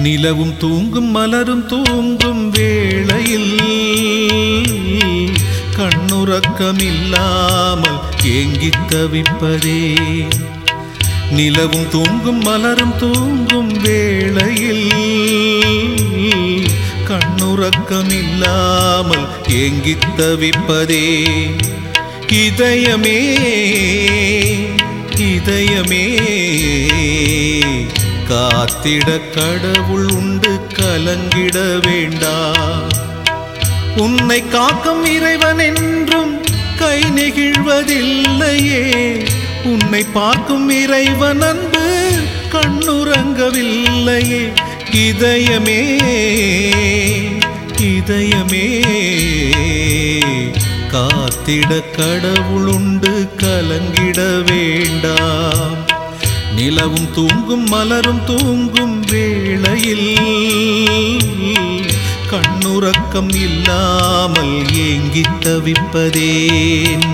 நிலவும் தூங்கும் மலரும் தூங்கும் வேளையில் கண்ணுறக்கமில்லாமல் ஏங்கித் தவிப்பதே நிலவும் தூங்கும் மலரும் தூங்கும் வேளையில் கண்ணுறக்கமில்லாமல் ஏங்கித் தவிப்பதே இதயமே இதயமே காத்திட கடவுள் உண்டு கலங்கிட வேண்டாம் உன்னை காக்கும் இறைவன் என்றும் கை நெகிழ்வதில்லையே உன்னை பார்க்கும் இறைவன் அன்பு கண்ணுறங்கவில்லையே இதயமே இதயமே காத்திட கடவுள் உண்டு கலங்கிட வேண்டாம் நிலவும் தூங்கும் மலரும் தூங்கும் வேளையில் கண்ணுறக்கம் இல்லாமல் ஏங்கித் தவிப்பதேன்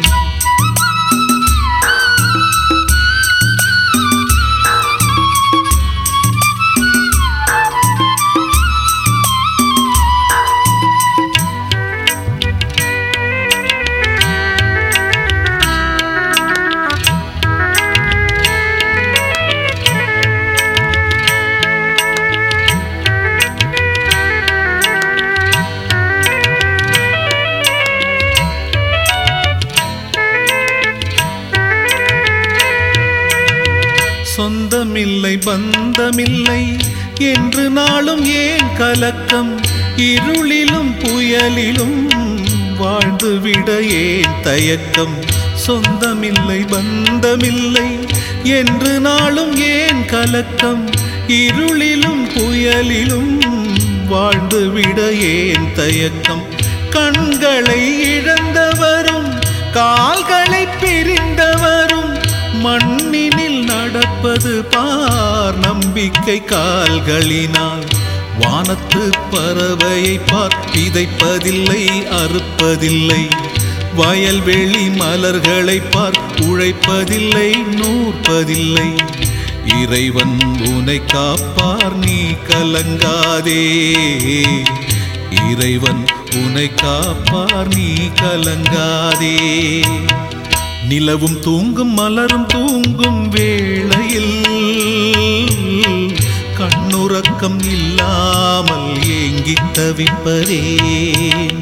சொந்தமில்லை பந்தமில்லை என்று நாளும் ஏன் கலக்கம் இருளிலும் புயலிலும் வாழ்ந்துவிட ஏன் தயக்கம் சொந்தமில்லை பந்தமில்லை என்று நாளும் ஏன் கலக்கம் இருளிலும் புயலிலும் வாழ்ந்துவிட ஏன் தயக்கம் கண்களை இழந்தவரும் கால்களை பிரிந்தவரும் மண்ணினில் நடப்பது பார் நம்பிக்கை கால்களினால் வானத்து பறவையை பார் விதைப்பதில்லை அறுப்பதில்லை வயல்வெளி மலர்களை பார் உழைப்பதில்லை நூற்பதில்லை இறைவன் உனை காப்பார் நீ கலங்காதே இறைவன் உனை காப்பார் நீ கலங்காதே நிலவும் தூங்கும் மலரும் தூங்கும் வேளையில் கண்ணுறக்கம் இல்லாமல் ஏங்கித் தவிப்பதேன்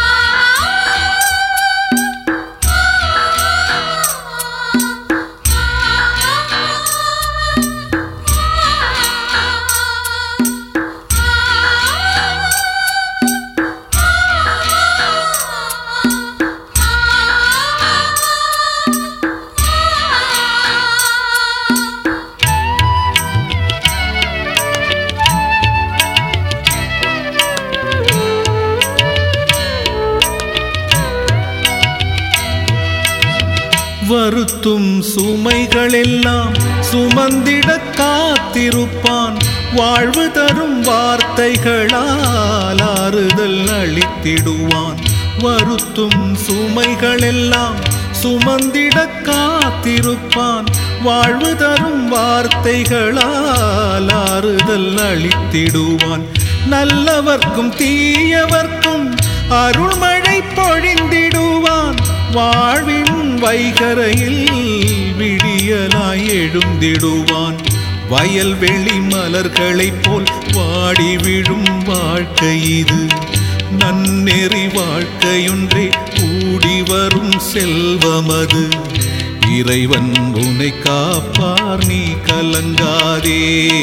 வருத்தும் சுமைகளெல்லாம் சுமந்திட காத்திருப்பான் வாழ்வு தரும் வார்த்தைகளால் ஆறுதல் அளித்திடுவான் வருத்தும் சுமைகளெல்லாம் சுமந்திட காத்திருப்பான் வாழ்வு தரும் வார்த்தைகளால் ஆறுதல் அளித்திடுவான் நல்லவர்க்கும் தீயவர்க்கும் அருள்மழை பொழிந்திடுவான் வாழ்வின் வைகரையில் விடியலாய் எழுந்திடுவான் வயல்வெளி மலர்களைப் போல் வாடி விழும் வாழ்க்கை இது நன்னெறி வாழ்க்கையொன்றே கூடி வரும் செல்வமது இறைவன் உன்னை காப்பார் நீ கலங்காதே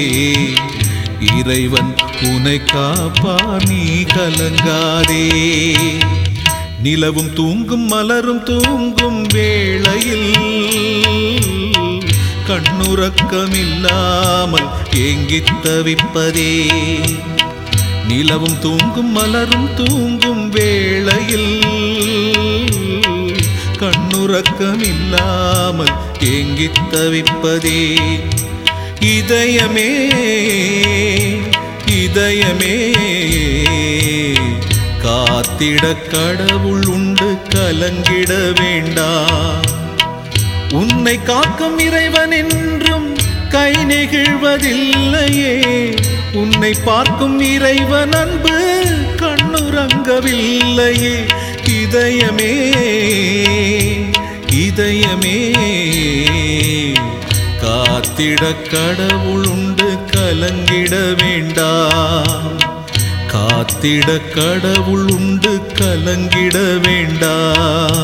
இறைவன் உன்னை காப்பார் நீ கலங்காதே நிலவும் தூங்கும் மலரும் தூங்கும் வேளையில் கண்ணுறக்கமில்லாமல் ஏங்கித் தவிப்பதே நிலவும் தூங்கும் மலரும் தூங்கும் வேளையில் கண்ணுறக்கமில்லாமல் ஏங்கித் தவிப்பதே இதயமே இதயமே காத்திட கடவுள் உண்டு கலங்கிட வேண்டாம் உன்னை காக்கும் இறைவன் என்றும் கை நெகிழ்வதில்லையே உன்னை பார்க்கும் இறைவன் அன்பு கண்ணுறங்கவில்லையே இதயமே இதயமே காத்திட கடவுள் உண்டு கலங்கிட வேண்டாம் காத்திட கடவுள் உண்டு கலங்கிட வேண்டாம்